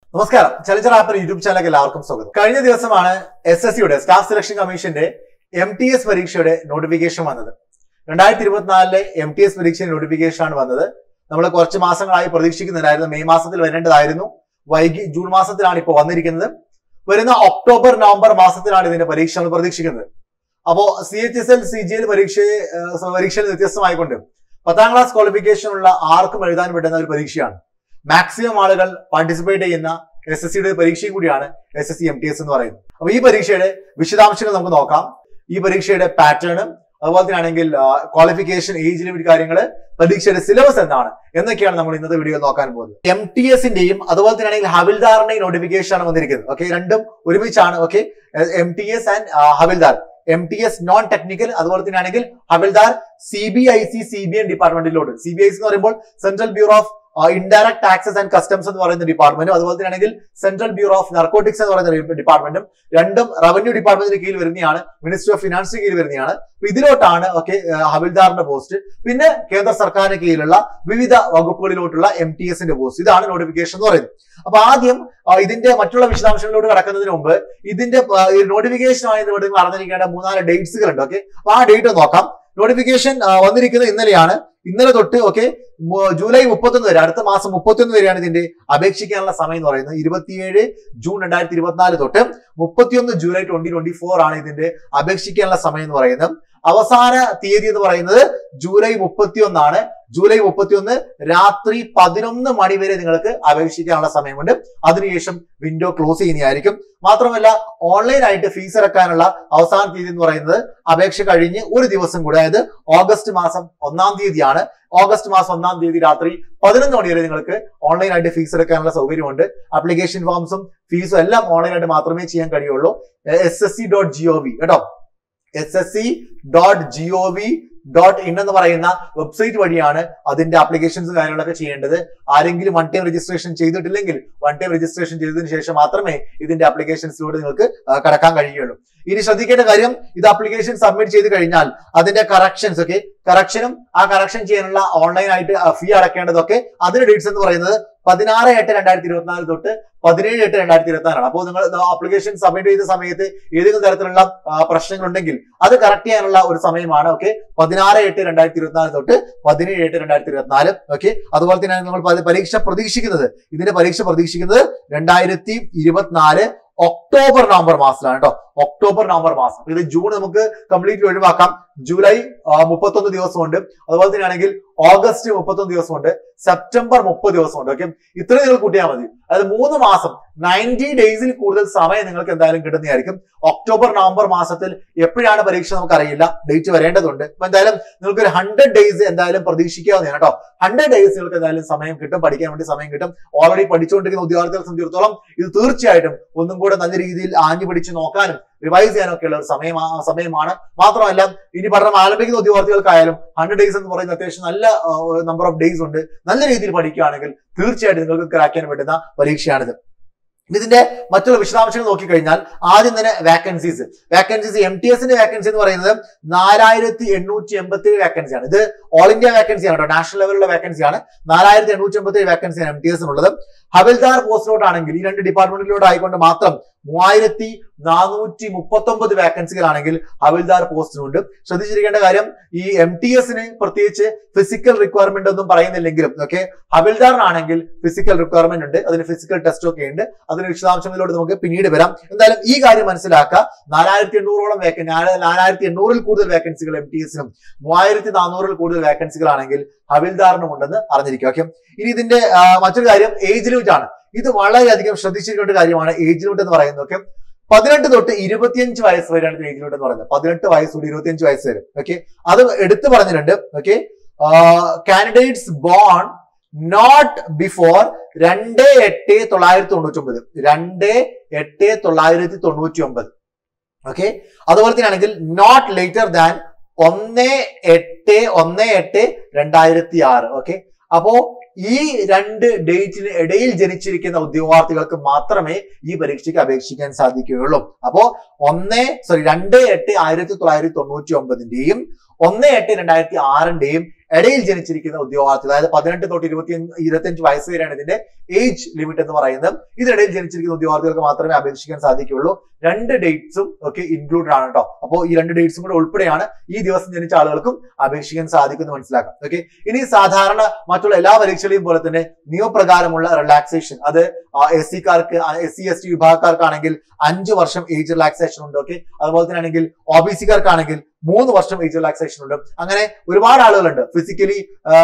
നമസ്കാരം ചലഞ്ചർ ആപ്പിൽ യൂട്യൂബ് ചാനലിലേക്ക് എല്ലാവർക്കും സ്വാഗതം കഴിഞ്ഞ ദിവസമാണ് എസ് എസ് സിയുടെ സ്റ്റാഫ് സെലക്ഷൻ കമ്മീഷന്റെ എം ടി എസ് പരീക്ഷയുടെ നോട്ടിഫിക്കേഷൻ വന്നത് രണ്ടായിരത്തി ഇരുപത്തിനാലിലെ എം ടി എസ് പരീക്ഷയുടെ നോട്ടിഫിക്കേഷൻ ആണ് വന്നത് നമ്മൾ കുറച്ച് മാസങ്ങളായി പ്രതീക്ഷിക്കുന്നുണ്ടായിരുന്നു മെയ് മാസത്തിൽ വരേണ്ടതായിരുന്നു വൈകി ജൂൺ മാസത്തിലാണ് ഇപ്പോൾ വന്നിരിക്കുന്നത് വരുന്ന ഒക്ടോബർ നവംബർ മാസത്തിലാണ് ഇതിന്റെ പരീക്ഷ നമ്മൾ പ്രതീക്ഷിക്കുന്നത് അപ്പോ C H S L C G L പരീക്ഷയെ ഏഹ്, പരീക്ഷയിൽ വ്യത്യസ്തമായിക്കൊണ്ട് പത്താം ക്ലാസ് ക്വാളിഫിക്കേഷൻ ഉള്ള ആർക്കും എഴുതാൻ പറ്റുന്ന ഒരു പരീക്ഷയാണ് മാക്സിമം ആളുകൾ പാർട്ടിസിപ്പേറ്റ് ചെയ്യുന്ന എസ് എസ് സിയുടെ പരീക്ഷയും കൂടിയാണ് S S C M T S എന്ന് പറയുന്നത് അപ്പൊ ഈ പരീക്ഷയുടെ വിശദാംശങ്ങൾ നമുക്ക് നോക്കാം ഈ പരീക്ഷയുടെ പാറ്റേണും അതുപോലെ തന്നെ ആണെങ്കിൽ ക്വാളിഫിക്കേഷൻ ഏജ് ലിമിറ്റ് കാര്യങ്ങൾ പരീക്ഷയുടെ സിലബസ് എന്താണ് എന്നൊക്കെയാണ് നമ്മൾ ഇന്നത്തെ വീഡിയോ നോക്കാൻ പോകുന്നത് എം ടി എസിന്റെയും അതുപോലെ തന്നെ ആണെങ്കിൽ ഹവിൽദാറിന്റെയും നോട്ടിഫിക്കേഷൻ ആണ് വന്നിരിക്കുന്നത് ഓക്കെ രണ്ടും ഒരുമിച്ചാണ് okay M T S and ഹവിൽദാർ M T S non technical അതുപോലെ തന്നെ ആണെങ്കിൽ ഹവിൽദാർ C B I C C B N ഡിപ്പാർട്ട്മെന്റിലോട്ട് സി ബി ഐ സി എന്ന് പറയുമ്പോൾ central bureau of indirect taxes and customs എന്ന് പറയുന്ന ഡിപ്പാർട്ട്മെന്റും അതുപോലെ തന്നെ ആണെങ്കിൽ സെൻട്രൽ ബ്യൂറോ ഓഫ് നർക്കോട്ടിക്സ് എന്ന് പറയുന്ന ഡിപ്പാർട്ട്മെന്റും രണ്ടും റവന്യൂ ഡിപ്പാർട്ട്മെന്റിന് കീഴിൽ വരുന്നതാണ് മിനിസ്ട്രി ഓഫ് ഫിനാൻസിന് കീഴിൽ വരുന്നതാണ് അപ്പൊ ഇതിലോട്ടാണ് ഓക്കെ ഹവിൽദാറിന്റെ പോസ്റ്റ് പിന്നെ കേന്ദ്ര സർക്കാരിന് കീഴിലുള്ള വിവിധ വകുപ്പുകളിലോട്ടുള്ള എം ടി എസിന്റെ പോസ്റ്റ് ഇതാണ് നോട്ടിഫിക്കേഷൻ എന്ന് പറയുന്നത് അപ്പൊ ആദ്യം ആ, ഇതിന്റെ മറ്റുള്ള വിശദാംശങ്ങളിലോട്ട് കടക്കുന്നതിന് മുമ്പ് ഇതിന്റെ നോട്ടിഫിക്കേഷനുമായി ഇവിടെ നിങ്ങൾ അറിഞ്ഞിരിക്കേണ്ട മൂന്നാല് ഡേറ്റ്സുകൾ ഉണ്ട് ഓക്കെ അപ്പൊ ആ ഡേറ്റ് നോക്കാം നോട്ടിഫിക്കേഷൻ വന്നിരിക്കുന്നത് ഇന്നലെയാണ് ഇന്നലെ തൊട്ട് ഓക്കെ ജൂലൈ മുപ്പത്തൊന്ന് വരെ അടുത്ത മാസം മുപ്പത്തൊന്ന് വരെയാണ് ഇതിന്റെ അപേക്ഷിക്കാനുള്ള സമയം എന്ന് പറയുന്നത് ഇരുപത്തിയേഴ് ജൂൺ രണ്ടായിരത്തി ഇരുപത്തിനാല് തൊട്ട് മുപ്പത്തിയൊന്ന് ജൂലൈ ട്വന്റി ട്വന്റി ഫോർ ആണ് ഇതിന്റെ അപേക്ഷിക്കാനുള്ള സമയം എന്ന് പറയുന്നത് അവസാന തീയതി എന്ന് പറയുന്നത് ജൂലൈ മുപ്പത്തിയൊന്നാണ് ജൂലൈ മുപ്പത്തിയൊന്ന് രാത്രി പതിനൊന്ന് മണി വരെ നിങ്ങൾക്ക് അപേക്ഷിക്കാനുള്ള സമയമുണ്ട് അതിനുശേഷം വിൻഡോ ക്ലോസ് ചെയ്യുന്നതായിരിക്കും മാത്രമല്ല ഓൺലൈൻ ആയിട്ട് ഫീസ് അടക്കാനുള്ള അവസാന തീയതി എന്ന് പറയുന്നത് അപേക്ഷ കഴിഞ്ഞ് ഒരു ദിവസം കൂടെ അതായത് ഓഗസ്റ്റ് മാസം ഒന്നാം തീയതിയാണ് ഓഗസ്റ്റ് മാസം ഒന്നാം തീയതി രാത്രി പതിനൊന്ന് മണി വരെ നിങ്ങൾക്ക് ഓൺലൈൻ ആയിട്ട് ഫീസ് എടുക്കാനുള്ള സൗകര്യമുണ്ട് ആപ്ലിക്കേഷൻ ഫോംസും ഫീസും എല്ലാം ഓൺലൈൻ ആയിട്ട് മാത്രമേ ചെയ്യാൻ കഴിയുള്ളൂ S S C dot G O V കേട്ടോ S S C dot G O V dot in എന്ന് പറയുന്ന വെബ്സൈറ്റ് വഴിയാണ് അതിന്റെ ആപ്ലിക്കേഷൻസ് കാര്യങ്ങളൊക്കെ ചെയ്യേണ്ടത് ആരെങ്കിലും വൺ ടൈം രജിസ്ട്രേഷൻ ചെയ്തിട്ടില്ലെങ്കിൽ വൺ ടൈം രജിസ്ട്രേഷൻ ചെയ്തതിനു ശേഷം മാത്രമേ ഇതിന്റെ ആപ്ലിക്കേഷൻസിലൂടെ നിങ്ങൾക്ക് ആ, കടക്കാൻ കഴിയുള്ളൂ ഇനി ശ്രദ്ധിക്കേണ്ട കാര്യം ഇത് ആപ്ലിക്കേഷൻ സബ്മിറ്റ് ചെയ്ത് കഴിഞ്ഞാൽ അതിന്റെ കറക്ഷൻസ് ഒക്കെ കറക്ഷനും ആ കറക്ഷൻ ചെയ്യാനുള്ള ഓൺലൈൻ ആയിട്ട് ഫീ അടക്കേണ്ടതൊക്കെ അതിന്റെ ഡേറ്റ്സ് എന്ന് പറയുന്നത് പതിനാറ് എട്ട് രണ്ടായിരത്തി ഇരുപത്തിനാല് തൊട്ട് പതിനേഴ് എട്ട് രണ്ടായിരത്തി ഇരുപത്തിനാലാണ് അപ്പോൾ നിങ്ങൾ ആപ്ലിക്കേഷൻ സബ്മിറ്റ് ചെയ്ത സമയത്ത് ഏതെങ്കിലും തരത്തിലുള്ള ആ, പ്രശ്നങ്ങളുണ്ടെങ്കിൽ അത് കറക്റ്റ് ചെയ്യാനുള്ള ഒരു സമയമാണ് ഓക്കെ പതിനാറ് എട്ട് രണ്ടായിരത്തി ഇരുപത്തിനാല് തൊട്ട് പതിനേഴ് എട്ട് രണ്ടായിരത്തി ഇരുപത്തിനാല് ഓക്കെ അതുപോലെ തന്നെ നമ്മൾ പ- പരീക്ഷ പ്രതീക്ഷിക്കുന്നത് ഇതിന്റെ പരീക്ഷ പ്രതീക്ഷിക്കുന്നത് രണ്ടായിരത്തി ഇരുപത്തിനാല് ഒക്ടോബർ നവംബർ മാസത്തിലാണ് കേട്ടോ ഒക്ടോബർ നവംബർ മാസം ഇത് ജൂൺ നമുക്ക് കംപ്ലീറ്റ് ഒഴിവാക്കാം ജൂലൈ മുപ്പത്തൊന്ന് ദിവസമുണ്ട് അതുപോലെ തന്നെ ആണെങ്കിൽ ഓഗസ്റ്റ് മുപ്പത്തൊന്ന് ദിവസമുണ്ട് സെപ്റ്റംബർ മുപ്പത് ദിവസമുണ്ട് ഓക്കെ ഇത്രയും നിങ്ങൾ കൂട്ടിയാൽ മതി അതായത് മൂന്ന് മാസം നയൻറ്റി ഡേയ്സിൽ കൂടുതൽ സമയം നിങ്ങൾക്ക് എന്തായാലും കിട്ടുന്നതായിരിക്കും ഒക്ടോബർ നവംബർ മാസത്തിൽ എപ്പോഴാണ് പരീക്ഷ നമുക്കറിയില്ല ഡേറ്റ് വരേണ്ടതുണ്ട് അപ്പൊ എന്തായാലും നിങ്ങൾക്ക് ഒരു ഹൺഡ്രഡ് ഡേയ്സ് എന്തായാലും പ്രതീക്ഷിക്കാവുന്നതാണ് കേട്ടോ ഹൺഡ്രഡ് ഡേയ്സ് നിങ്ങൾക്ക് എന്തായാലും സമയം കിട്ടും പഠിക്കാൻ വേണ്ടി സമയം കിട്ടും ഓൾറെഡി പഠിച്ചുകൊണ്ടിരിക്കുന്ന ഉദ്യോഗാർത്ഥികളെ സംബന്ധിച്ചിടത്തോളം ഇത് തീർച്ചയായിട്ടും ഒന്നും കൂടെ നല്ല രീതിയിൽ ആഞ്ഞു പിടിച്ച് നോക്കാനും റിവൈസ് ചെയ്യാനൊക്കെ ഉള്ള ഒരു സമയം സമയമാണ് മാത്രമല്ല ഇനി പഠനം ആരംഭിക്കുന്ന ഉദ്യോഗാർത്ഥികൾക്കായാലും ഹൺഡ്രഡ് ഡേയ്സ് എന്ന് പറയുന്ന അത്യാവശ്യം നല്ല നമ്പർ ഓഫ് ഡേയ്സ് ഉണ്ട് നല്ല രീതിയിൽ പഠിക്കുകയാണെങ്കിൽ തീർച്ചയായിട്ടും നിങ്ങൾക്ക് ക്രാക്ക് ചെയ്യാൻ പറ്റുന്ന പരീക്ഷയാണിത് ഇതിന്റെ മറ്റുള്ള വിശദാംശങ്ങൾ നോക്കിക്കഴിഞ്ഞാൽ ആദ്യം തന്നെ വാക്കൻസീസ് വാക്കൻസീസ് എം ടി എസിന്റെ വാക്കൻസി എന്ന് പറയുന്നത് നാലായിരത്തി എണ്ണൂറ്റി എൺപത്തി ഏഴ് വാക്കൻസിയാണ് ഇത് ഓൾ ഇന്ത്യ വാക്കൻസിയാണ് കേട്ടോ നാഷണൽ ലെവലിലുള്ള വാക്കൻസിയാണ് നാലായിരത്തി എണ്ണൂറ്റി എൺപത്തി ഏഴ് വാക്കൻസിയാണ് എം ടി എസിനുള്ളത് ഹവിൽദാർ പോസ്റ്റിലോട്ടാണെങ്കിൽ ഈ രണ്ട് ഡിപ്പാർട്ട്മെന്റിലോട്ട് ആയിക്കൊണ്ട് മാത്രം മൂവായിരത്തി നാനൂറ്റി മുപ്പത്തി ഒമ്പത് വാക്കൻസികളാണെങ്കിൽ ഹവിൽദാർ പോസ്റ്റിനുണ്ട് ശ്രദ്ധിച്ചിരിക്കേണ്ട കാര്യം ഈ എം ടി എസിന് പ്രത്യേകിച്ച് ഫിസിക്കൽ റിക്വയർമെന്റ് ഒന്നും പറയുന്നില്ലെങ്കിലും ഓക്കെ ഹവിൽദാറിനാണെങ്കിൽ ഫിസിക്കൽ റിക്വയർമെന്റ് ഉണ്ട് അതിന് ഫിസിക്കൽ ടെസ്റ്റ് ഒക്കെ ഉണ്ട് അതിന് വിശദാംശങ്ങളിലോട്ട് നമുക്ക് പിന്നീട് വരാം എന്തായാലും ഈ കാര്യം മനസ്സിലാക്കുക നാലായിരത്തി എണ്ണൂറോളം വേക്കൻ നാലായിരത്തി എണ്ണൂറിൽ കൂടുതൽ വേക്കൻസികൾ എം ടി എസിനും മൂവായിരത്തി നാനൂറിൽ കൂടുതൽ വേക്കൻസികളാണെങ്കിൽ ഹവിൽദാറിനും ഉണ്ടെന്ന് അറിഞ്ഞിരിക്കുക ഓക്കെ ഇനി ഇതിന്റെ ആ, മറ്റൊരു കാര്യം ഏജ് ലിമിറ്റ് ആണ് ഇത് വളരെയധികം ശ്രദ്ധിച്ചിരിക്കേണ്ട ഒരു കാര്യമാണ് ഏജ് ലിമിറ്റ് എന്ന് പറയുന്നത് ഓക്കെ പതിനെട്ട് തൊട്ട് ഇരുപത്തിയഞ്ച് വയസ്സ് വരെയാണ് ഇതിന് ഏജ് ലിമിറ്റ് എന്ന് പറയുന്നത് പതിനെട്ട് വയസ്സ് തൊട്ട് ഇരുപത്തിയഞ്ച് വയസ്സ് വരെ ഓക്കെ അത് എടുത്തു പറഞ്ഞിട്ടുണ്ട് okay candidates born not before രണ്ട് എട്ട് തൊള്ളായിരത്തി തൊണ്ണൂറ്റി ഒമ്പത് രണ്ട് എട്ട് തൊള്ളായിരത്തി തൊണ്ണൂറ്റി ഒമ്പത് ഓക്കെ അതുപോലെ തന്നെ ആണെങ്കിൽ നോട്ട് ലേറ്റർ ദാൻ ഒന്ന് എട്ട് ഒന്ന് എട്ട് രണ്ടായിരത്തി ആറ് ഓക്കെ അപ്പോ ഈ രണ്ട് ഡേറ്റിന് ഇടയിൽ ജനിച്ചിരിക്കുന്ന ഉദ്യോഗാർത്ഥികൾക്ക് മാത്രമേ ഈ പരീക്ഷയ്ക്ക് അപേക്ഷിക്കാൻ സാധിക്കുകയുള്ളൂ അപ്പോ ഒന്ന് സോറി രണ്ട് എട്ട് ആയിരത്തി തൊള്ളായിരത്തി തൊണ്ണൂറ്റി ഒമ്പതിന്റെയും ഒന്ന് എട്ട് രണ്ടായിരത്തി ആറിന്റെയും ഇടയിൽ ജനിച്ചിരിക്കുന്ന ഉദ്യോഗാർത്ഥി അതായത് പതിനെട്ട് തൊട്ട് ഇരുപത്തി ഇരുപത്തിയഞ്ച് വയസ്സ് വരെയാണ് ഇതിന്റെ ഏജ് ലിമിറ്റ് എന്ന് പറയുന്നത് ഇതിനിടയിൽ ജനിച്ചിരിക്കുന്ന ഉദ്യോഗാർത്ഥികൾക്ക് മാത്രമേ അപേക്ഷിക്കാൻ സാധിക്കുകയുള്ളൂ രണ്ട് ഡേറ്റ്സും ഒക്കെ ഇൻക്ലൂഡഡ് ആണ് കേട്ടോ അപ്പോൾ ഈ രണ്ട് ഡേറ്റ്സും കൂടെ ഉൾപ്പെടെയാണ് ഈ ദിവസം ജനിച്ച ആളുകൾക്കും അപേക്ഷിക്കാൻ സാധിക്കുമെന്ന് മനസ്സിലാക്കാം ഓക്കെ ഇനി സാധാരണ മറ്റുള്ള എല്ലാ പരീക്ഷകളെയും പോലെ തന്നെ നിയമപ്രകാരമുള്ള റിലാക്സേഷൻ അത് എസ് സിക്കാർക്ക് എസ് സി എസ് ടി വിഭാഗക്കാർക്കാണെങ്കിൽ അഞ്ച് വർഷം ഏജ് റിലാക്സേഷൻ ഉണ്ട് ഓക്കെ അതുപോലെ തന്നെ ആണെങ്കിൽ ഒ ബി സിക്കാർക്കാണെങ്കിൽ മൂന്ന് വർഷം ഏജ് റിലാക്സേഷൻ ഉണ്ട് അങ്ങനെ ഒരുപാട് ആളുകളുണ്ട് ഫിസിക്കലി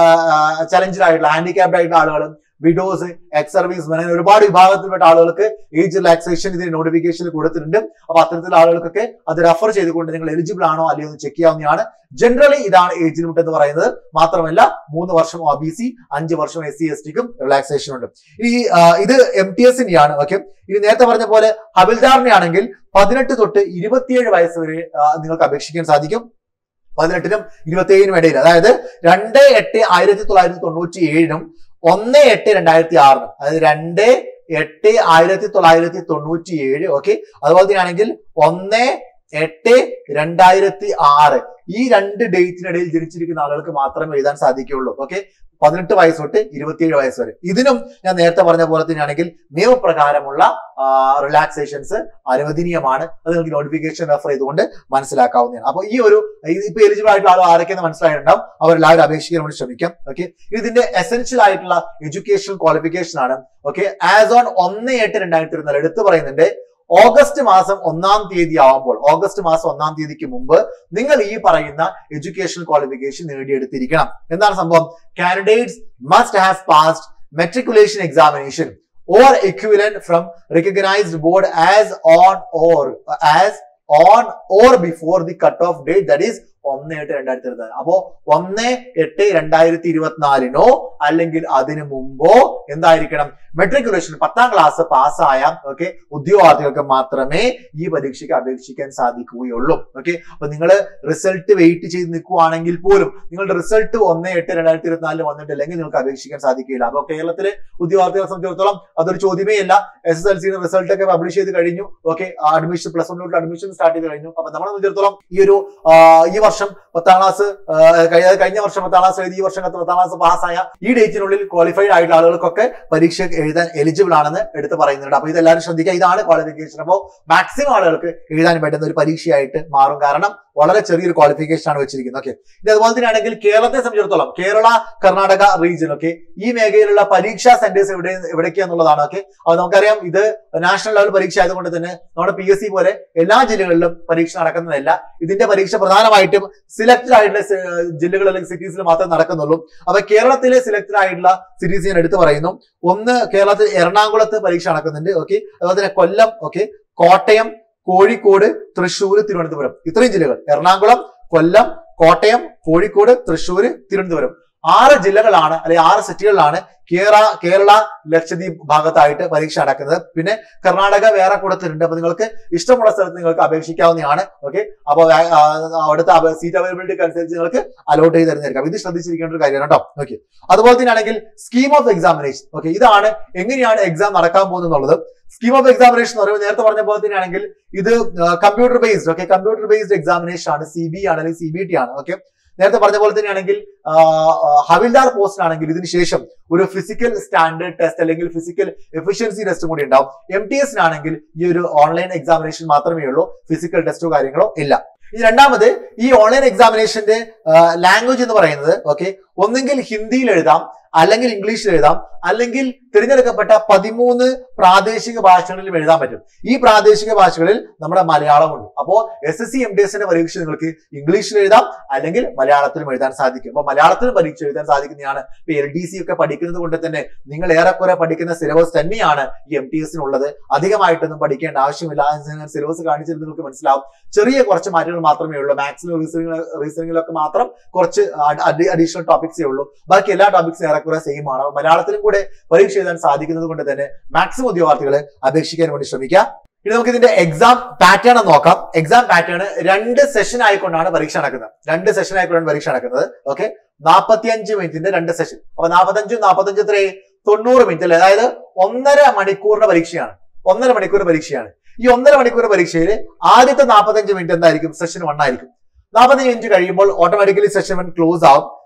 ചലഞ്ചഡ് ആയിട്ടുള്ള ഹാൻഡിക്യാപ്ഡ് ആയിട്ടുള്ള ആളുകളും വിഡോസ് എക്സ് സർവീസ് അങ്ങനെ ഒരുപാട് വിഭാഗത്തിൽപ്പെട്ട ആളുകൾക്ക് ഏജ് റിലാക്സേഷൻ ഇതിന് നോട്ടിഫിക്കേഷൻ കൊടുത്തിട്ടുണ്ട് അപ്പൊ അത്തരത്തിലുള്ള ആളുകൾക്കൊക്കെ അത് റെഫർ ചെയ്തുകൊണ്ട് നിങ്ങൾ എലിജിബിൾ ആണോ അല്ലയോ എന്ന് ചെക്ക് ചെയ്യാവുന്നതാണ് ജനറലി ഇതാണ് ഏജ് ലിമിറ്റ് എന്ന് പറയുന്നത് മാത്രമല്ല മൂന്ന് വർഷം ഒ ബി സി അഞ്ച് വർഷം എസ് സി എസ് ടിക്കും റിലാക്സേഷൻ ഉണ്ട് ഈ ആ, ഇത് എം ടി എസിന്റെയാണ് ഓക്കെ ഇനി നേരത്തെ പറഞ്ഞ പോലെ ഹബിൽദാറിനെ ആണെങ്കിൽ പതിനെട്ട് തൊട്ട് ഇരുപത്തിയേഴ് വയസ്സ് വരെ ആ, നിങ്ങൾക്ക് അപേക്ഷിക്കാൻ സാധിക്കും പതിനെട്ടിനും ഇരുപത്തിയേഴിനും ഇടയിൽ അതായത് രണ്ട് എട്ട് ആയിരത്തി തൊള്ളായിരത്തി തൊണ്ണൂറ്റി ഏഴിനും ഒന്ന് എട്ട് രണ്ടായിരത്തി ആറിനും അതായത് രണ്ട് എട്ട് ആയിരത്തി തൊള്ളായിരത്തി തൊണ്ണൂറ്റി ഏഴ് ഓക്കെ അതുപോലെ തന്നെയാണെങ്കിൽ ഒന്ന് എട്ട് രണ്ടായിരത്തി ആറ് ഈ രണ്ട് ഡേറ്റിനിടയിൽ ജനിച്ചിരിക്കുന്ന ആളുകൾക്ക് മാത്രമേ എഴുതാൻ സാധിക്കുകയുള്ളൂ ഓക്കെ പതിനെട്ട് വയസ്സ് തൊട്ട് ഇരുപത്തിയേഴ് വയസ്സ് വരെ ഇതിനും ഞാൻ നേരത്തെ പറഞ്ഞ പോലെ തന്നെയാണെങ്കിൽ നിയമപ്രകാരമുള്ള റിലാക്സേഷൻസ് അനുവദനീയമാണ് അത് നിങ്ങൾക്ക് നോട്ടിഫിക്കേഷൻ റെഫർ ചെയ്തുകൊണ്ട് മനസ്സിലാക്കാവുന്നതാണ് അപ്പൊ ഈ ഒരു ഇത് ഇപ്പൊ എലിജിബിൾ ആയിട്ടുള്ള ആൾ ആരൊക്കെയെന്ന് മനസ്സിലായിട്ടുണ്ടാവും അവരെല്ലാവരും അപേക്ഷിക്കാൻ വേണ്ടി ശ്രമിക്കാം ഓക്കെ ഇതിന്റെ എസെൻഷ്യൽ ആയിട്ടുള്ള എഡ്യൂക്കേഷൻ ക്വാളിഫിക്കേഷൻ ആണ് ഓക്കെ ആസ് ഓൺ ഒന്ന് എട്ട് രണ്ടായിരത്തി ഇരുപത്തിനാല് എടുത്തു പറയുന്നുണ്ട് ഓഗസ്റ്റ് മാസം ഒന്നാം തീയതി ആവുമ്പോൾ ഓഗസ്റ്റ് മാസം ഒന്നാം തീയതിക്ക് മുമ്പ് നിങ്ങൾ ഈ പറയുന്ന എഡ്യൂക്കേഷൻ ക്വാളിഫിക്കേഷൻ നേടിയെടുത്തിരിക്കണം എന്താണ് സംഭവം candidates must have passed matriculation examination or equivalent from recognized board as on or as on or before the cutoff date that is ഒന്ന് എട്ട് രണ്ടായിരത്തി ഇരുപത്തി അപ്പോ ഒന്ന് എട്ട് രണ്ടായിരത്തി ഇരുപത്തിനാലിനോ അല്ലെങ്കിൽ അതിനു മുമ്പോ എന്തായിരിക്കണം മെട്രിക്കുലേഷൻ പത്താം ക്ലാസ് പാസ്സായ ഓക്കെ ഉദ്യോഗാർത്ഥികൾക്ക് മാത്രമേ ഈ പരീക്ഷയ്ക്ക് അപേക്ഷിക്കാൻ സാധിക്കുകയുള്ളൂ ഓക്കെ അപ്പൊ നിങ്ങൾ റിസൾട്ട് വെയിറ്റ് ചെയ്ത് നിൽക്കുവാണെങ്കിൽ പോലും നിങ്ങളുടെ റിസൾട്ട് ഒന്ന് എട്ട് രണ്ടായിരത്തി ഇരുപത്തിനാലിൽ വന്നിട്ടില്ലെങ്കിൽ നിങ്ങൾക്ക് അപേക്ഷിക്കാൻ സാധിക്കില്ല അപ്പൊ കേരളത്തിലെ ഉദ്യോഗാർത്ഥികളെ സംബന്ധിച്ചിടത്തോളം അതൊരു ചോദ്യമേ അല്ല എസ് എസ് എൽ സിയുടെ റിസൾട്ട് ഒക്കെ പബ്ലിഷ് ചെയ്ത് കഴിഞ്ഞു ഓക്കെ അഡ്മിഷൻ പ്ലസ് വൺ തൊട്ട് അഡ്മിഷൻ സ്റ്റാർട്ട് ചെയ്ത് കഴിഞ്ഞു അപ്പൊ നമ്മളെ സംബന്ധിച്ചിടത്തോളം ഈ ഒരു ആ, ഈ വർഷം പത്താം ക്ലാസ് കഴിഞ്ഞ കഴിഞ്ഞ വർഷം പത്താം ക്ലാസ് എഴുതി ഈ വർഷം പത്താം ക്ലാസ് പാസ്സായ ഈ ഡേറ്റിനുള്ളിൽ ക്വാളിഫൈഡ് ആയിട്ടുള്ള ആളുകൾക്കൊക്കെ പരീക്ഷ എഴുതാൻ എലിജിബിൾ ആണെന്ന് എടുത്ത് പറയുന്നുണ്ട് അപ്പൊ ഇതെല്ലാവരും ശ്രദ്ധിക്കുക ഇതാണ് ക്വാളിഫിക്കേഷൻ അപ്പോൾ മാക്സിമം ആളുകൾക്ക് എഴുതാൻ പറ്റുന്ന ഒരു പരീക്ഷയായിട്ട് മാറും കാരണം വളരെ ചെറിയൊരു ക്വാളിഫിക്കേഷൻ ആണ് വെച്ചിരിക്കുന്നത് ഓക്കെ ഇത് അതുപോലെ തന്നെ ആണെങ്കിൽ കേരളത്തെ സംബന്ധിച്ചിടത്തോളം കേരള കർണാടക റീജിയൻ ഒക്കെ ഈ മേഖലയിലുള്ള പരീക്ഷാ സെന്റേഴ്സ് എവിടെ എവിടേക്കാന്നുള്ളതാണ് ഓക്കെ അത് നമുക്കറിയാം ഇത് നാഷണൽ ലെവൽ പരീക്ഷ ആയതുകൊണ്ട് തന്നെ നമ്മുടെ പി എസ് സി പോലെ എല്ലാ ജില്ലകളിലും പരീക്ഷ നടക്കുന്നതല്ല ഇതിന്റെ പരീക്ഷ പ്രധാനമായിട്ടും സിലക്റ്റഡ് ആയിട്ടുള്ള സി- ജില്ലകൾ അല്ലെങ്കിൽ സിറ്റീസിൽ മാത്രമേ നടക്കുന്നുള്ളൂ അപ്പൊ കേരളത്തിലെ സിലക്റ്റഡ് ആയിട്ടുള്ള സിറ്റീസ് ഞാൻ എടുത്തു പറയുന്നു ഒന്ന് കേരളത്തിൽ എറണാകുളത്ത് പരീക്ഷ നടക്കുന്നുണ്ട് ഓക്കെ അതുപോലെ തന്നെ കൊല്ലം ഓക്കെ കോട്ടയം കോഴിക്കോട് തൃശ്ശൂർ തിരുവനന്തപുരം ഇത്രയും ജില്ലകൾ എറണാകുളം കൊല്ലം കോട്ടയം കോഴിക്കോട് തൃശ്ശൂർ തിരുവനന്തപുരം ആറ് ജില്ലകളാണ് അല്ലെങ്കിൽ ആറ് സിറ്റികളിലാണ് കേരള കേരള ലക്ഷദ്വീപ് ഭാഗത്തായിട്ട് പരീക്ഷ നടക്കുന്നത് പിന്നെ കർണാടക വേറെ കൊടുത്തിട്ടുണ്ട് അപ്പൊ നിങ്ങൾക്ക് ഇഷ്ടമുള്ള സ്ഥലത്ത് നിങ്ങൾക്ക് അപേക്ഷിക്കാവുന്നതാണ് ഓക്കെ അപ്പൊ വേ- ആ, അവിടുത്തെ സീറ്റ് അവൈലബിലിറ്റിക്ക് അനുസരിച്ച് നിങ്ങൾക്ക് അലോട്ട് ചെയ്ത് തരുന്നതായിരിക്കും ഇത് ശ്രദ്ധിച്ചിരിക്കേണ്ട ഒരു കാര്യമാണ് കേട്ടോ ഓക്കെ അതുപോലെ തന്നെ ആണെങ്കിൽ സ്കീം ഓഫ് എക്സാമിനേഷൻ ഓക്കെ ഇതാണ് എങ്ങനെയാണ് എക്സാം നടക്കാൻ പോകുന്നത് എന്നുള്ളത് സ്കീം ഓഫ് എക്സാമിനേഷൻ എന്ന് പറയുമ്പോൾ നേരത്തെ പറഞ്ഞ പോലെ തന്നെയാണെങ്കിൽ ഇത് computer based okay computer based examination ആണ് സി ബി ആണ് അല്ലെങ്കിൽ സി ബി ടി ആണ് ഓക്കെ നേരത്തെ പറഞ്ഞ പോലെ തന്നെയാണെങ്കിൽ ആ, ആ, ഹവിൽദാർ പോസ്റ്റ് ആണെങ്കിൽ ഇതിന് ശേഷം ഒരു ഫിസിക്കൽ സ്റ്റാൻഡേർഡ് ടെസ്റ്റ് അല്ലെങ്കിൽ ഫിസിക്കൽ എഫിഷ്യൻസി ടെസ്റ്റും കൂടി ഉണ്ടാവും എം ടി എസിനാണെങ്കിൽ ഈ ഒരു ഓൺലൈൻ എക്സാമിനേഷൻ മാത്രമേ ഉള്ളൂ ഫിസിക്കൽ ടെസ്റ്റോ കാര്യങ്ങളോ ഇല്ല ഇനി രണ്ടാമത് ഈ ഓൺലൈൻ എക്സാമിനേഷന്റെ ലാംഗ്വേജ് എന്ന് പറയുന്നത് ഓക്കെ ഒന്നെങ്കിൽ ഹിന്ദിയിൽ എഴുതാം അല്ലെങ്കിൽ ഇംഗ്ലീഷിൽ എഴുതാം അല്ലെങ്കിൽ തിരഞ്ഞെടുക്കപ്പെട്ട പതിമൂന്ന് പ്രാദേശിക ഭാഷകളിലും എഴുതാൻ പറ്റും ഈ പ്രാദേശിക ഭാഷകളിൽ നമ്മുടെ മലയാളമുണ്ട് അപ്പോ S S C M D എസിന്റെ പരീക്ഷ നിങ്ങൾക്ക് ഇംഗ്ലീഷിൽ എഴുതാം അല്ലെങ്കിൽ മലയാളത്തിലും എഴുതാൻ സാധിക്കും അപ്പൊ മലയാളത്തിലും പരീക്ഷ എഴുതാൻ സാധിക്കുന്നതാണ് ഇപ്പൊ എൽ ഡി സി ഒക്കെ പഠിക്കുന്നത് കൊണ്ട് തന്നെ നിങ്ങൾ ഏറെക്കുറെ പഠിക്കുന്ന സിലബസ് തന്നെയാണ് ഈ എം ടി എസിനുള്ളത് അധികമായിട്ടൊന്നും പഠിക്കേണ്ട ആവശ്യമില്ല സിലബസ് കാണിച്ചാൽ നിങ്ങൾക്ക് മനസ്സിലാവും ചെറിയ കുറച്ച് മാറ്റങ്ങൾ മാത്രമേ ഉള്ളൂ മാത്സിലും റീസണിംഗ് റീസണിങ്ങിലൊക്കെ മാത്രം കുറച്ച് അഡീഷണൽ ടോപ്പിക്സേ ഉള്ളൂ ബാക്കി എല്ലാ ടോപ്പിക്സും ഏറെക്കുറെ സെയിം ആണ് അപ്പൊ മലയാളത്തിലും കൂടെ പരീക്ഷ എഴുതാൻ സാധിക്കുന്നത് കൊണ്ട് തന്നെ മാക്സിമം ഉദ്യോഗാർത്ഥികളെ അപേക്ഷിക്കാൻ വേണ്ടി ശ്രമിക്കുക ഇനി നമുക്ക് ഇതിന്റെ എക്സാം പാറ്റേൺ നോക്കാം എക്സാം പാറ്റേൺ രണ്ട് സെഷൻ ആയിക്കൊണ്ടാണ് പരീക്ഷ നടക്കുന്നത് രണ്ട് സെഷൻ ആയിക്കൊണ്ടാണ് പരീക്ഷ നടക്കുന്നത് ഓക്കെ നാൽപ്പത്തിയഞ്ച് മിനിറ്റിന്റെ രണ്ട് സെഷൻ അപ്പൊ നാൽപ്പത്തഞ്ചും നാൽപ്പത്തഞ്ച് എത്രയായി തൊണ്ണൂറ് മിനിറ്റ് അല്ലേ അതായത് ഒന്നര മണിക്കൂറിന്റെ പരീക്ഷയാണ് ഒന്നര മണിക്കൂർ പരീക്ഷയാണ് ഈ ഒന്നര മണിക്കൂർ പരീക്ഷയിൽ ആദ്യത്തെ നാൽപ്പത്തഞ്ച് മിനിറ്റ് എന്തായിരിക്കും സെഷൻ വൺ ആയിരിക്കും നാൽപ്പത്തഞ്ച് മിനിറ്റ് കഴിയുമ്പോൾ ഓട്ടോമാറ്റിക്കലി സെഷൻ വൺ ക്ലോസ് ആവും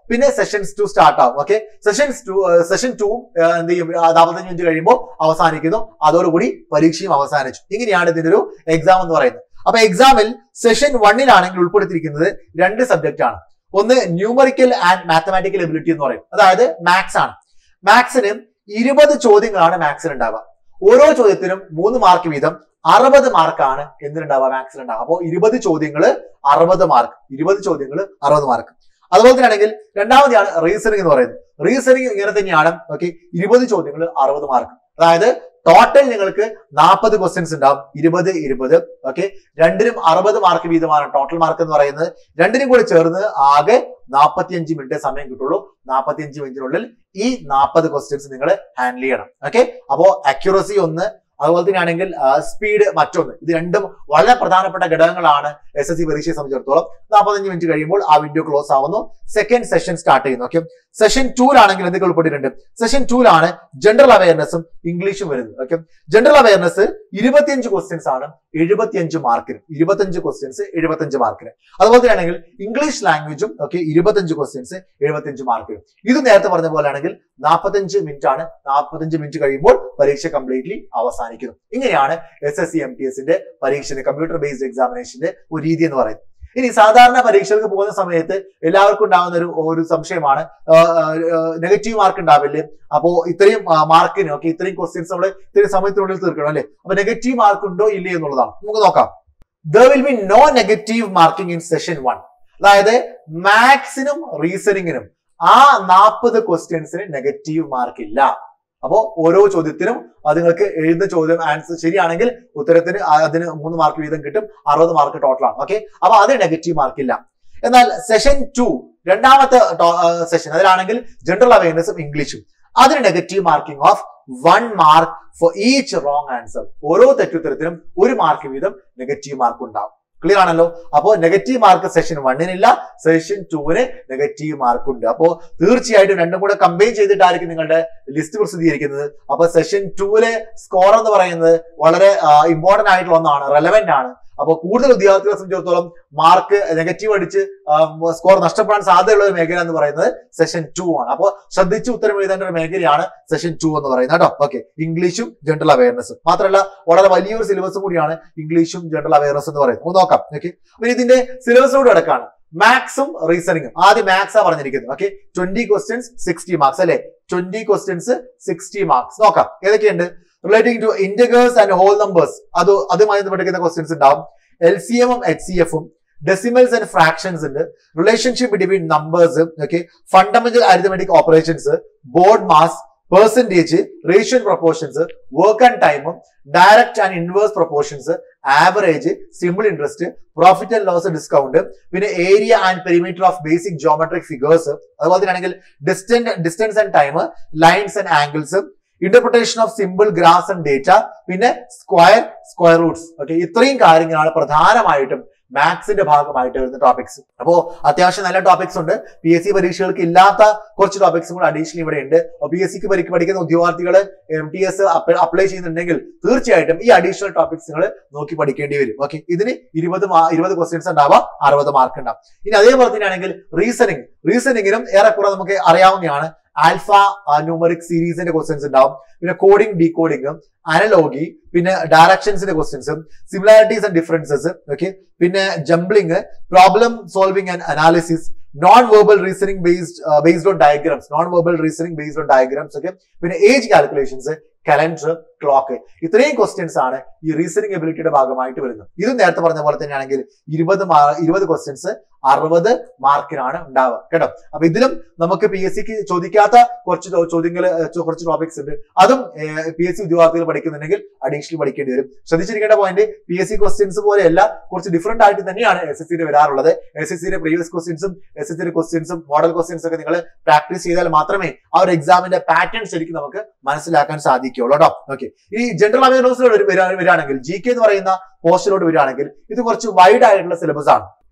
പിന്നെ സെഷൻസ് ടു സ്റ്റാർട്ട് ആവും okay sessions two session two എന്ത് ചെയ്യും ആ, നാൽപ്പത്തഞ്ച് മിനിറ്റ് കഴിയുമ്പോൾ അവസാനിക്കുന്നു അതോടുകൂടി പരീക്ഷയും അവസാനിച്ചു ഇങ്ങനെയാണ് ഇതിന്റെ ഒരു എക്സാം എന്ന് പറയുന്നത് അപ്പൊ എക്സാമിൽ സെഷൻ വണ്ണിലാണെങ്കിൽ ഉൾപ്പെടുത്തിയിരിക്കുന്നത് രണ്ട് സബ്ജക്റ്റ് ആണ് ഒന്ന് ന്യൂമറിക്കൽ ആൻഡ് മാത്തമാറ്റിക്കൽ എബിലിറ്റി എന്ന് പറയും അതായത് മാത്സ് ആണ് മാത്സിന് ഇരുപത് ചോദ്യങ്ങളാണ് മാത്സിന് ഉണ്ടാവുക ഓരോ ചോദ്യത്തിനും മൂന്ന് മാർക്ക് വീതം അറുപത് മാർക്കാണ് എന്തിനുണ്ടാവുക മാത്സിൽ ഉണ്ടാവുക അപ്പോൾ ഇരുപത് ചോദ്യങ്ങള് അറുപത് മാർക്ക് ഇരുപത് ചോദ്യങ്ങൾ അറുപത് മാർക്ക് അതുപോലെ തന്നെ ആണെങ്കിൽ രണ്ടാമതെയാണ് റീസണിംഗ് എന്ന് പറയുന്നത് റീസണിംഗ് ഇങ്ങനെ തന്നെയാണ് ഓക്കെ ഇരുപത് ചോദ്യങ്ങൾ അറുപത് മാർക്ക് അതായത് ടോട്ടൽ നിങ്ങൾക്ക് നാൽപ്പത് ക്വസ്റ്റ്യൻസ് ഉണ്ടാവും ഇരുപത് ഇരുപത് ഓക്കെ രണ്ടിനും അറുപത് മാർക്ക് വീതമാണ് ടോട്ടൽ മാർക്ക് എന്ന് പറയുന്നത് രണ്ടിനും കൂടി ചേർന്ന് ആകെ നാൽപ്പത്തിയഞ്ച് മിനിറ്റ് സമയം കിട്ടുള്ളൂ നാൽപ്പത്തിയഞ്ച് മിനിറ്റിനുള്ളിൽ ഈ നാൽപ്പത് ക്വസ്റ്റ്യൻസ് നിങ്ങൾ ഹാൻഡിൽ ചെയ്യണം ഓക്കെ അപ്പോ അക്യുറസി ഒന്ന് അതുപോലെ തന്നെയാണെങ്കിൽ സ്പീഡ് മറ്റൊന്ന് ഇത് രണ്ടും വളരെ പ്രധാനപ്പെട്ട ഘടകങ്ങളാണ് എസ് എസ് സി പരീക്ഷയെ സംബന്ധിച്ചിടത്തോളം നാൽപ്പത്തഞ്ച് മിനിറ്റ് കഴിയുമ്പോൾ ആ വിൻഡോ ക്ലോസ് ആവുന്നു സെക്കൻഡ് സെഷൻ സ്റ്റാർട്ട് ചെയ്യുന്നു ഓക്കെ സെഷൻ ടൂലാണെങ്കിൽ എന്തൊക്കെ ഉൾപ്പെട്ടിട്ടുണ്ട് സെഷൻ ടൂലാണ് ജനറൽ അവയർനെസ്സും ഇംഗ്ലീഷും വരുന്നത് ഓക്കെ ജനറൽ അവയർനെസ് ഇരുപത്തിയഞ്ച് ക്വസ്റ്റ്യൻസ് ആണ് എഴുപത്തിയഞ്ച് മാർക്കിന് ഇരുപത്തഞ്ച് ക്വസ്റ്റ്യൻസ് എഴുപത്തഞ്ച് മാർക്കിന് അതുപോലെ തന്നെ ആണെങ്കിൽ ഇംഗ്ലീഷ് ലാംഗ്വേജും ഒക്കെ ഇരുപത്തഞ്ച് ക്വസ്റ്റ്യൻസ് എഴുപത്തിയഞ്ച് മാർക്കിന് ഇത് നേരത്തെ പറഞ്ഞ പോലെ ആണെങ്കിൽ നാൽപ്പത്തഞ്ച് മിനിറ്റ് ആണ് നാൽപ്പത്തഞ്ച് മിനിറ്റ് കഴിയുമ്പോൾ പരീക്ഷ കംപ്ലീറ്റ്ലി അവസാനിക്കുന്നു ഇങ്ങനെയാണ് S S C M T എസിന്റെ പരീക്ഷയുടെ കമ്പ്യൂട്ടർ ബേസ്ഡ് എക്സാമിനേഷന്റെ ഒരു രീതി എന്ന് പറയുന്നത് ഇനി സാധാരണ പരീക്ഷകൾക്ക് പോകുന്ന സമയത്ത് എല്ലാവർക്കും ഉണ്ടാകുന്ന ഒരു ഒരു സംശയമാണ് നെഗറ്റീവ് മാർക്ക് ഉണ്ടാവില്ലേ അപ്പോ ഇത്രയും മാർക്കിന് ഓക്കെ ഇത്രയും ക്വസ്റ്റ്യൻസ് നമ്മൾ ഇത്രയും സമയത്തിനുള്ളിൽ തീർക്കണം അല്ലെ അപ്പൊ നെഗറ്റീവ് മാർക്ക് ഉണ്ടോ ഇല്ലേ എന്നുള്ളതാണ് നമുക്ക് നോക്കാം there will be no negative marking in session one അതായത് മാത്സിനും റീസണിങ്ങിനും ആ നാൽപ്പത് ക്വസ്റ്റ്യൻസിന് നെഗറ്റീവ് മാർക്ക് ഇല്ല അപ്പോ ഓരോ ചോദ്യത്തിനും അത് നിങ്ങൾക്ക് എഴുതുന്ന ചോദ്യം ആൻസർ ശരിയാണെങ്കിൽ ഉത്തരത്തിന് ആ- അതിന് മൂന്ന് മാർക്ക് വീതം കിട്ടും അറുപത് മാർക്ക് ടോട്ടലാണ് ഓക്കെ അപ്പൊ അത് നെഗറ്റീവ് മാർക്ക് ഇല്ല എന്നാൽ സെഷൻ ടു രണ്ടാമത്തെ സെഷൻ അതിലാണെങ്കിൽ ജനറൽ അവയർനെസ്സും ഇംഗ്ലീഷും അതിന് negative marking of one mark for each wrong answer ഓരോ തെറ്റുത്തരത്തിനും ഒരു മാർക്ക് വീതം നെഗറ്റീവ് മാർക്ക് ഉണ്ടാവും ക്ലിയർ ആണല്ലോ അപ്പോ നെഗറ്റീവ് മാർക്ക് സെഷൻ വണ്ണിനില്ല സെഷൻ ടൂവിന് നെഗറ്റീവ് മാർക്ക് ഉണ്ട് അപ്പോ തീർച്ചയായിട്ടും രണ്ടും കൂടെ കമ്പൈൻ ചെയ്തിട്ടായിരിക്കും നിങ്ങളുടെ ലിസ്റ്റ് പ്രസിദ്ധീകരിക്കുന്നത് അപ്പൊ സെഷൻ ടൂവിലെ സ്കോർ എന്ന് പറയുന്നത് വളരെ ഇമ്പോർട്ടന്റ് ആയിട്ടുള്ള ഒന്നാണ് റെലവെന്റ് ആണ് അപ്പോൾ കൂടുതൽ ഉദ്യോഗാർത്ഥികളെ സംബന്ധിച്ചിടത്തോളം മാർക്ക് നെഗറ്റീവ് അടിച്ച് സ്കോർ നഷ്ടപ്പെടാൻ സാധ്യതയുള്ള ഒരു മേഖല എന്ന് പറയുന്നത് സെഷൻ ടു ആണ് അപ്പോൾ ശ്രദ്ധിച്ച് ഉത്തരം എഴുതേണ്ട ഒരു മേഖലയാണ് സെഷൻ ടു എന്ന് പറയുന്നത് കേട്ടോ ഓക്കെ ഇംഗ്ലീഷും ജനറൽ അവയർനെസ്സും മാത്രമല്ല വളരെ വലിയൊരു സിലബസ് കൂടിയാണ് ഇംഗ്ലീഷും ജനറൽ അവയർനെസ് എന്ന് പറയുന്നത് ഒന്ന് നോക്കാം ഓക്കെ അപ്പൊ ഇതിന്റെ സിലബസോട് കിടക്കാണ് മാത്സും റീസണിങ്ങും ആദ്യം മാത്സാ പറഞ്ഞിരിക്കുന്നത് okay twenty questions sixty marks അല്ലെ ട്വന്റി ക്വസ്റ്റ്യൻസ് സിക്സ്റ്റി മാർക്സ് നോക്കാം ഏതൊക്കെയുണ്ട് relating to integers and whole numbers അത് അതുമായി ബന്ധപ്പെട്ടിരിക്കുന്ന ക്വസ്റ്റ്യൻസ് ഉണ്ടാവും എൽ സി എമ്മും എച്ച് സി എഫും ഡെസിമൽസ് ആൻഡ് ഫ്രാക്ഷൻസ് ഉണ്ട് relationship between numbers okay fundamental arithmetic operations BODMAS percentage റേഷ്യൽ പ്രൊപ്പോർഷൻസ് വർക്ക് ആൻഡ് ടൈമും direct and inverse proportions average simple interest profit and loss discount പിന്നെ area and perimeter of basic geometric figures അതുപോലെ തന്നെ ആണെങ്കിൽ distance distance and time lines and angles interpretation of simple graphs and data പിന്നെ square square roots okay ഇത്രയും കാര്യങ്ങളാണ് പ്രധാനമായിട്ടും മാത്സിന്റെ ഭാഗമായിട്ട് വരുന്ന ടോപ്പിക്സ് അപ്പോ അത്യാവശ്യം നല്ല ടോപ്പിക്സ് ഉണ്ട് പി എസ് സി പരീക്ഷകൾക്ക് ഇല്ലാത്ത കുറച്ച് ടോപ്പിക്സും കൂടെ അഡീഷണൽ ഇവിടെ ഉണ്ട് പി എസ് സിക്ക് പഠിക്കുന്ന ഉദ്യോഗാർത്ഥികൾ എം ടി എസ് അപ്ലൈ ചെയ്യുന്നുണ്ടെങ്കിൽ തീർച്ചയായിട്ടും ഈ അഡീഷണൽ ടോപ്പിക്സ് നിങ്ങൾ നോക്കി പഠിക്കേണ്ടി വരും ഓക്കെ ഇതിന് ഇരുപത് ഇരുപത് ക്വസ്റ്റ്യൻസ് ഉണ്ടാവാം അറുപത് മാർക്ക് ഉണ്ടാവും ഇനി അതേപോലെ തന്നെയാണെങ്കിൽ റീസണിങ് റീസണിങ്ങിനും ഏറെക്കുറെ നമുക്ക് അറിയാവുന്നതാണ് ആൽഫ ന്യൂമറിക് സീരീസിന്റെ ക്വസ്റ്റ്യൻസ് ഉണ്ടാവും പിന്നെ കോഡിംഗ് ഡീകോഡിംഗ് അനലോഗി പിന്നെ ഡയറക്ഷൻസിന്റെ ക്വസ്റ്റ്യൻസും സിമിലാരിറ്റീസ് ആൻഡ് ഡിഫറൻസസ് ഓക്കെ പിന്നെ jumbling problem solving and analysis non verbal reasoning based based on diagrams non verbal reasoning based on diagrams ഒക്കെ പിന്നെ ഏജ് കാൽക്കുലേഷൻസ് കലണ്ടർ ക്ലോക്ക് ഇത്രയും questions ആണ് ഈ റീസണിംഗ് എബിലിറ്റിയുടെ ഭാഗമായിട്ട് വരുന്നത് ഇതും നേരത്തെ പറഞ്ഞ പോലെ തന്നെയാണെങ്കിൽ ഇരുപത് ഇരുപത് ക്വസ്റ്റ്യൻസ് അറുപത് മാർക്കിനാണ് ഉണ്ടാവുക കേട്ടോ അപ്പൊ ഇതിലും നമുക്ക് പി എസ് സിക്ക് ചോദിക്കാത്ത കുറച്ച് ചോദ്യങ്ങൾ കുറച്ച് ടോപ്പിക്സ് ഉണ്ട് അതും പി എസ് സി ഉദ്യോഗാർത്ഥികൾ പഠിക്കുന്നുണ്ടെങ്കിൽ അഡീഷണൽ പഠിക്കേണ്ടി വരും ശ്രദ്ധിച്ചിരിക്കേണ്ട point P S C questions പോലെയല്ല കുറച്ച് ഡിഫറെന്റ് ആയിട്ട് തന്നെയാണ് എസ് എസ് സിയിൽ വരാറുള്ളത് എസ് എസ് സിയുടെ പ്രീവിയസ് ക്വസ്റ്റ്യൻസും എസ് എസ് സിയുടെ ക്വസ്റ്റ്യൻസും മോഡൽ ക്വസ്റ്റ്യൻസ് ഒക്കെ നിങ്ങൾ പ്രാക്ടീസ് ചെയ്താൽ മാത്രമേ ആ ഒരു എക്സാമിന്റെ പാറ്റേൺ ശരിക്കും നമുക്ക് മനസ്സിലാക്കാൻ സാധിക്കുകയുള്ളൂ കേട്ടോ ഓക്കെ ഈ ജനറൽ അവയർനെസ്സിലോട്ട് വരികയാണെങ്കിൽ ജി കെ എന്ന് പറയുന്ന പോസ്റ്റിലോട്ട് വരികയാണെങ്കിൽ ഇത് കുറച്ച് വൈഡ് ആയിട്ടുള്ള സിലബസ് ആണ്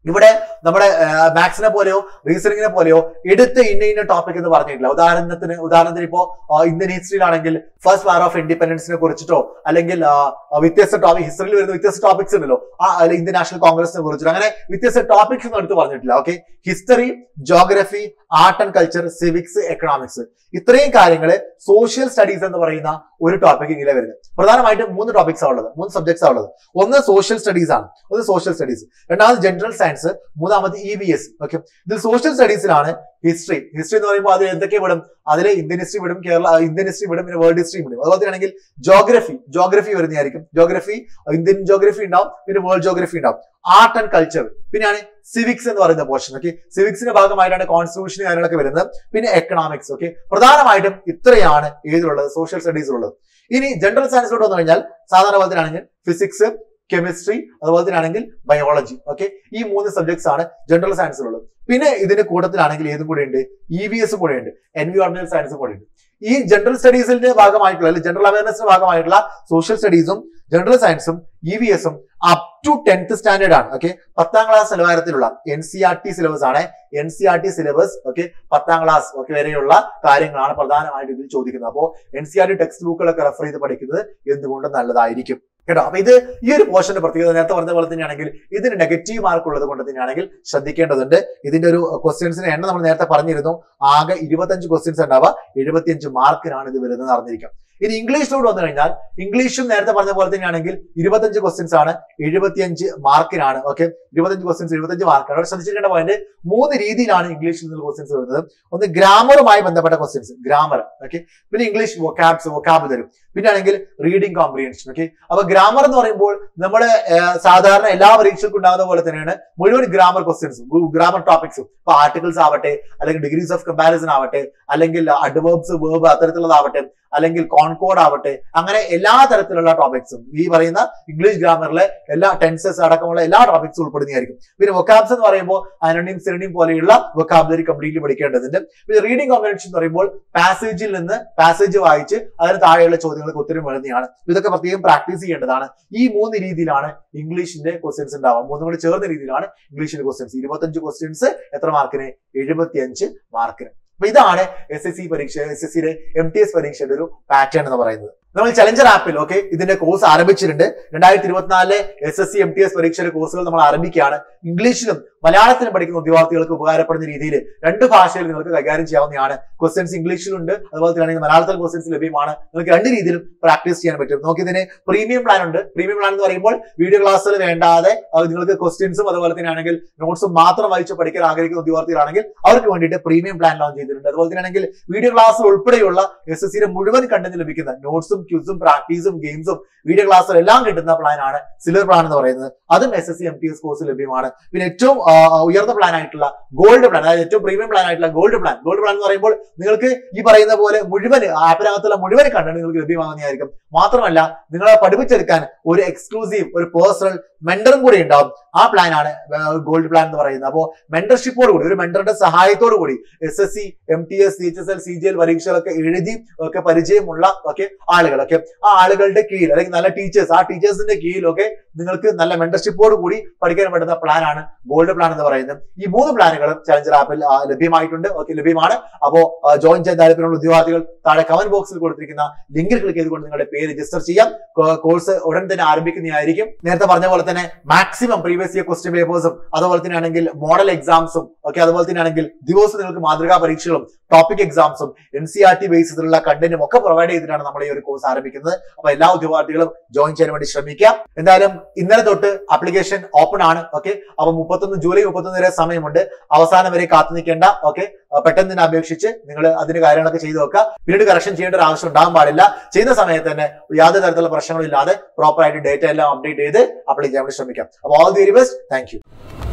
ഇവിടെ നമ്മുടെ മാത്സിനെ പോലെയോ റീസണിങ്ങിനെ പോലെയോ എടുത്ത് ഇന്ന ഇന്ന ടോപ്പിക് എന്ന് പറഞ്ഞിട്ടില്ല ഉദാഹരണത്തിന് ഉദാഹരണത്തിന് ഇപ്പോ ആ, ഇന്ത്യൻ ഹിസ്റ്ററിയിലാണെങ്കിൽ ഫസ്റ്റ് വാർ ഓഫ് ഇൻഡിപെൻഡൻസിനെ കുറിച്ചിട്ടോ അല്ലെങ്കിൽ ആ, ആ, വ്യത്യസ്ത ടോപ്പിക് ഹിസ്റ്ററിയിൽ വരുന്ന വ്യത്യസ്ത ടോപ്പിക്സ് ഉണ്ടല്ലോ ആ അല്ലെങ്കിൽ ഇന്ത്യൻ നാഷണൽ കോൺഗ്രസിനെ കുറിച്ചിട്ടോ അങ്ങനെ വ്യത്യസ്ത ടോപ്പിക്സ് ഒന്നും എടുത്ത് പറഞ്ഞിട്ടില്ല okay history geography art and culture civics economics ഇത്രയും കാര്യങ്ങൾ സോഷ്യൽ സ്റ്റഡീസ് എന്ന് പറയുന്ന ഒരു ടോപ്പിക് ഇങ്ങനെ വരുന്നത് പ്രധാനമായിട്ടും മൂന്ന് ടോപ്പിക്സ് ആണ് ഉള്ളത് മൂന്ന് സബ്ജക്ട്സ് ആണ് ഉള്ളത് ഒന്ന് സോഷ്യൽ സ്റ്റഡീസ് ആണ് ഒന്ന് സോഷ്യൽ സ്റ്റഡീസ് രണ്ടാമത് ജനറൽ സയൻസ് മൂന്നാമത് ഇ വി എസ് ഓക്കെ ഇതിൽ സോഷ്യൽ സ്റ്റഡീസിലാണ് ഹിസ്റ്ററി ഹിസ്റ്ററി എന്ന് പറയുമ്പോൾ അതിൽ എന്തൊക്കെ വിടും അതിൽ ഇന്ത്യൻ ഹിസ്റ്ററി വിടും കേരള ഇന്ത്യൻ ഹിസ്റ്ററി വിടും പിന്നെ വേൾഡ് ഹിസ്റ്ററി വിടും അതുപോലെ ആണെങ്കിൽ ജോഗ്രഫി ജോഗ്രഫി വരുന്നതായിരിക്കും ജോഗ്രഫി ഇന്ത്യൻ ജോഗ്രഫി ഉണ്ടാവും പിന്നെ വേൾഡ് ജോഗ്രഫി ഉണ്ടാവും ആർട്ട് ആൻഡ് കൾച്ചർ പിന്നെയാണ് സിവിക്സ് എന്ന് പറയുന്ന പോർഷൻ ഓക്കെ സിവിക്സിന്റെ ഭാഗമായിട്ടാണ് കോൺസ്റ്റിറ്റ്യൂഷൻ കാര്യങ്ങളൊക്കെ വരുന്നത് പിന്നെ എക്കണോമിക്സ് ഓക്കെ പ്രധാനമായിട്ടും ഇത്രയാണ് ഏതിലുള്ളത് സോഷ്യൽ സ്റ്റഡീസിലുള്ളത് ഇനി ജനറൽ സയൻസിലോട്ട് വന്നു കഴിഞ്ഞാൽ സാധാരണ പോലെ ആണെങ്കിൽ ഫിസിക്സ് കെമിസ്ട്രി അതുപോലെ തന്നെ ആണെങ്കിൽ ബയോളജി ഓക്കെ ഈ മൂന്ന് സബ്ജക്ട്സ് ആണ് ജനറൽ സയൻസിലുള്ളത് പിന്നെ ഇതിന്റെ കൂട്ടത്തിലാണെങ്കിൽ ഏതും കൂടെ ഉണ്ട് ഇ വി എസ് കൂടെ ഉണ്ട് എൻവിയോൺമെന്റൽ സയൻസും കൂടെ ഉണ്ട് ഈ ജനറൽ സ്റ്റഡീസിന്റെ ഭാഗമായിട്ടുള്ള അല്ലെങ്കിൽ ജനറൽ അവയർനെസിന്റെ ഭാഗമായിട്ടുള്ള സോഷ്യൽ സ്റ്റഡീസും ജനറൽ സയൻസും ഇ വി എസും അപ് ടു ടെൻത്ത് സ്റ്റാൻഡേർഡ് ആണ് ഓക്കെ പത്താം ക്ലാസ് നിലവാരത്തിലുള്ള N C R T syllabus ആണ് N C R T syllabus okay പത്താം ക്ലാസ് ഒക്കെ വരെയുള്ള കാര്യങ്ങളാണ് പ്രധാനമായിട്ട് ഇതിൽ ചോദിക്കുന്നത് അപ്പോൾ N C R T text ബുക്കുകളൊക്കെ റെഫർ ചെയ്ത് പഠിക്കുന്നത് എന്തുകൊണ്ടും നല്ലതായിരിക്കും കേട്ടോ അപ്പൊ ഇത് ഈ ഒരു പോർഷന്റെ പ്രത്യേകത നേരത്തെ പറഞ്ഞ പോലെ തന്നെയാണെങ്കിൽ ഇതിന് നെഗറ്റീവ് മാർക്ക് ഉള്ളത് കൊണ്ട് തന്നെയാണെങ്കിൽ ശ്രദ്ധിക്കേണ്ടതുണ്ട് ഇതിന്റെ ഒരു ക്വസ്റ്റ്യൻസിന് എണ്ണം നമ്മൾ നേരത്തെ പറഞ്ഞിരുന്നു ആകെ ഇരുപത്തഞ്ച് ക്വസ്റ്റ്യൻസ് ഉണ്ടാവുക എഴുപത്തിയഞ്ച് മാർക്കിനാണ് ഇത് വരുന്നത് അറിഞ്ഞിരിക്കാം ഇനി ഇംഗ്ലീഷിലോട്ട് വന്നു കഴിഞ്ഞാൽ ഇംഗ്ലീഷും നേരത്തെ പറഞ്ഞ പോലെ തന്നെയാണെങ്കിൽ ഇരുപത്തഞ്ച് ക്വസ്റ്റ്യൻസ് ആണ് എഴുപത്തിയഞ്ച് മാർക്കിനാണ് ഓക്കെ ഇരുപത്തഞ്ച് ക്വസ്റ്റ്യൻസ് എഴുപത്തഞ്ച് മാർക്കാണ് അവിടെ ശ്രദ്ധിച്ചിരിക്കേണ്ട പോയിന്റ് മൂന്ന് രീതിയിലാണ് ഇംഗ്ലീഷിൽ നിന്നുള്ള ക്വസ്റ്റ്യൻസ് വരുന്നത് ഒന്ന് ഗ്രാമറുമായി ബന്ധപ്പെട്ട ക്വസ്റ്റ്യൻസ് ഗ്രാമർ ഓക്കെ പിന്നെ ഇംഗ്ലീഷ് വൊക്കാബ്സ് വൊക്കാബ് തരും പിന്നെ ആണെങ്കിൽ റീഡിംഗ് കോംപ്രിഹെൻഷൻ ഓക്കെ അപ്പൊ ഗ്രാമർ എന്ന് പറയുമ്പോൾ നമ്മുടെ ഏഹ്, സാധാരണ എല്ലാ പരീക്ഷകൾക്കും ഉണ്ടാകുന്ന പോലെ തന്നെയാണ് മുഴുവൻ ഗ്രാമർ ക്വസ്റ്റ്യൻസ് ഗ്രാമർ ടോപ്പിക്സും ഇപ്പൊ ആർട്ടിക്കിൾസ് ആവട്ടെ അല്ലെങ്കിൽ ഡിഗ്രീസ് ഓഫ് കമ്പാരിസൺ ആവട്ടെ അല്ലെങ്കിൽ അഡ്വേർബ്സ് വേർബ് അത്തരത്തിലുള്ളതാവട്ടെ അല്ലെങ്കിൽ കോൺകോഡ് ആവട്ടെ അങ്ങനെ എല്ലാ തരത്തിലുള്ള ടോപ്പിക്സും ഈ പറയുന്ന ഇംഗ്ലീഷ് ഗ്രാമറിലെ എല്ലാ ടെൻസസ് അടക്കമുള്ള എല്ലാ ടോപ്പിക്സും ഉൾപ്പെടുന്നതായിരിക്കും പിന്നെ വൊക്കാബ്സ് എന്ന് പറയുമ്പോൾ അനോണിം സിറണിം പോലെയുള്ള വൊക്കാബുലറി കംപ്ലീറ്റ്ലി പഠിക്കേണ്ടതുണ്ട് പിന്നെ റീഡിംഗ് കോമ്പിനേഷൻ എന്ന് പറയുമ്പോൾ പാസേജിൽ നിന്ന് പാസേജ് വായിച്ച് അതിന് താഴെയുള്ള ചോദ്യങ്ങൾക്ക് ഉത്തരം എഴുതുന്നതാണ് ഇതൊക്കെ പ്രത്യേകം പ്രാക്ടീസ് ചെയ്യേണ്ടതാണ് ഈ മൂന്ന് രീതിയിലാണ് ഇംഗ്ലീഷിന്റെ ക്വസ്റ്റ്യൻസ് ഉണ്ടാവുക മൂന്നും കൂടി ചേർന്ന രീതിയിലാണ് ഇംഗ്ലീഷിന്റെ ക്വസ്റ്റ്യൻസ് ഇരുപത്തഞ്ച് ക്വസ്റ്റ്യൻസ് എത്ര മാർക്കിന് എഴുപത്തിയഞ്ച് മാർക്കിന് അപ്പൊ ഇതാണ് എസ് എസ് സി പരീക്ഷ എസ് എസ് സിയുടെ എം ടി എസ് പരീക്ഷയുടെ ഒരു പാറ്റേൺ എന്ന് പറയുന്നത് നമ്മൾ ചലഞ്ചർ ആപ്പിൽ ഓക്കെ ഇതിന്റെ കോഴ്സ് ആരംഭിച്ചിട്ടുണ്ട് രണ്ടായിരത്തി ഇരുപത്തിനാലിലെ S S C M T S പരീക്ഷയുടെ കോഴ്സുകൾ നമ്മൾ ആരംഭിക്കുകയാണ് ഇംഗ്ലീഷിലും മലയാളത്തിലും പഠിക്കുന്ന ഉദ്യോഗാർത്ഥികൾക്ക് ഉപകാരപ്പെടുന്ന രീതിയിൽ രണ്ട് ഭാഷയിൽ നിങ്ങൾക്ക് കൈകാര്യം ചെയ്യാവുന്നതാണ് ക്വസ്റ്റ്യൻസ് ഇംഗ്ലീഷിലുണ്ട് അതുപോലെ തന്നെ മലയാളത്തിൽ ക്വസ്റ്റ്യൻസ് ലഭ്യമാണ് നിങ്ങൾക്ക് രണ്ട് രീതിയിലും പ്രാക്ടീസ് ചെയ്യാൻ പറ്റും നമുക്ക് ഇതിന് പ്രീമിയം പ്ലാൻ ഉണ്ട് പ്രീമിയം പ്ലാൻ എന്ന് പറയുമ്പോൾ വീഡിയോ ക്ലാസ്സുകൾ വേണ്ടാതെ അത് നിങ്ങൾക്ക് ക്വസ്റ്റ്യൻസും അതുപോലെ തന്നെ ആണെങ്കിൽ നോട്ട്സും മാത്രം വായിച്ച് പഠിക്കാൻ ആഗ്രഹിക്കുന്ന ഉദ്യോഗാർത്ഥികളാണെങ്കിൽ അവർക്ക് വേണ്ടിയിട്ട് പ്രീമിയം പ്ലാൻ ലോഞ്ച് ചെയ്തിട്ടുണ്ട് അതുപോലെ തന്നെ ആണെങ്കിൽ വീഡിയോ ക്ലാസ് ഉൾപ്പെടെയുള്ള എസ് എസ് സിയുടെ മുഴുവൻ കണ്ടന്റ് ലഭിക്കുന്ന നോട്ട്സും ക്യൂസും പ്രാക്ടീസും ഗെയിംസും വീഡിയോ ക്ലാസ്സും എല്ലാം കിട്ടുന്ന പ്ലാനാണ് സിൽവർ പ്ലാൻ എന്ന് പറയുന്നത് അതും S S C M T S course ലഭ്യമാണ് പിന്നെ ഏറ്റവും ആ, ഉയർന്ന പ്ലാൻ ആയിട്ടുള്ള ഗോൾഡ് പ്ലാൻ അതായത് ഏറ്റവും പ്രീമിയം പ്ലാൻ ആയിട്ടുള്ള ഗോൾഡ് പ്ലാൻ ഗോൾഡ് പ്ലാൻ എന്ന് പറയുമ്പോൾ നിങ്ങൾക്ക് ഈ പറയുന്ന പോലെ മുഴുവൻ ആപ്പിനകത്തുള്ള മുഴുവൻ കണ്ടന്റ് നിങ്ങൾക്ക് ലഭ്യമാകുന്നതായിരിക്കും മാത്രമല്ല നിങ്ങളെ പഠിപ്പിച്ചെടുക്കാൻ ഒരു എക്സ്ക്ലൂസീവ് ഒരു പേഴ്സണൽ മെന്ററും കൂടി ഉണ്ടാവും ആ പ്ലാനാണ് ഗോൾഡ് പ്ലാൻ എന്ന് പറയുന്നത് അപ്പോൾ മെന്റർഷിപ്പോട് കൂടി ഒരു മെന്ററുടെ സഹായത്തോടു കൂടി S S C M T S C H S L C G L പരീക്ഷകളൊക്കെ എഴുതി ഒക്കെ പരിചയമുള്ള ഒക്കെ ആളുകൾ ഒക്കെ ആ ആളുകളുടെ കീഴിൽ അല്ലെങ്കിൽ നല്ല ടീച്ചേഴ്സ് ആ ടീച്ചേഴ്സിന്റെ കീഴിലൊക്കെ നിങ്ങൾക്ക് നല്ല മെന്റർഷിപ്പോട് കൂടി പഠിക്കാൻ പറ്റുന്ന പ്ലാനാണ് ഗോൾഡ് പ്ലാൻ എന്ന് പറയുന്നത് ഈ മൂന്ന് പ്ലാനുകളും ചലഞ്ചർ ആപ്പിൽ ആ, ലഭ്യമായിട്ടുണ്ട് ഓക്കെ ലഭ്യമാണ് അപ്പോ ജോയിൻ ചെയ്യാൻ താല്പര്യമുള്ള ഉദ്യോഗാർത്ഥികൾ താഴെ കമന്റ് ബോക്സിൽ കൊടുത്തിരിക്കുന്ന ലിങ്കിൽ ക്ലിക്ക് ചെയ്തുകൊണ്ട് നിങ്ങളുടെ പേര് രജിസ്റ്റർ ചെയ്യാം കോഴ്സ് ഉടൻ തന്നെ ആരംഭിക്കുന്നതായിരിക്കും നേരത്തെ പറഞ്ഞ പോലെ തന്നെ മാക്സിമം പ്രീവിയസ് ഇയർ ക്വസ്റ്റ്യൻ പേപ്പേഴ്സും അതുപോലെ തന്നെ ആണെങ്കിൽ മോഡൽ എക്സാംസും ഒക്കെ അതുപോലെ തന്നെ ആണെങ്കിൽ ദിവസം നിങ്ങൾക്ക് മാതൃകാ പരീക്ഷകളും ടോപ്പിക് എക്സാംസും എൻ സി ആർ ടി ബേസിലുള്ള കണ്ടന്റും ഒക്കെ പ്രൊവൈഡ് ചെയ്തിട്ടാണ് നമ്മൾ ഈ ഒരു കോഴ്സ് ആരംഭിക്കുന്നത് അപ്പൊ എല്ലാ ഉദ്യോഗാർത്ഥികളും ജോയിൻ ചെയ്യാൻ വേണ്ടി ശ്രമിക്കുക എന്തായാലും ഇന്നലെ തൊട്ട് ആപ്ലിക്കേഷൻ ഓപ്പൺ ആണ് ഓക്കെ അപ്പൊ മുപ്പത്തൊന്ന് ജൂലൈ മുപ്പത്തൊന്ന് വരെ സമയമുണ്ട് അവസാനം വരെ കാത്തു നിൽക്കേണ്ട ഓക്കെ പെട്ടെന്ന് തന്നെ അപേക്ഷിച്ച് നിങ്ങൾ അതിന്റെ കാര്യങ്ങളൊക്കെ ചെയ്തു വെക്കുക പിന്നീട് കറക്ഷൻ ചെയ്യേണ്ട ഒരു ആവശ്യം ഉണ്ടാകാൻ പാടില്ല ചെയ്യുന്ന സമയത്ത് തന്നെ യാതൊരു തരത്തിലുള്ള പ്രശ്നങ്ങളും ഇല്ലാതെ പ്രോപ്പർ ആയിട്ട് ഡേറ്റ എല്ലാം അപ്ഡേറ്റ് ചെയ്ത് അപ്ലൈ ചെയ്യാൻ വേണ്ടി ശ്രമിക്കാം അപ്പോൾ all the very best thank U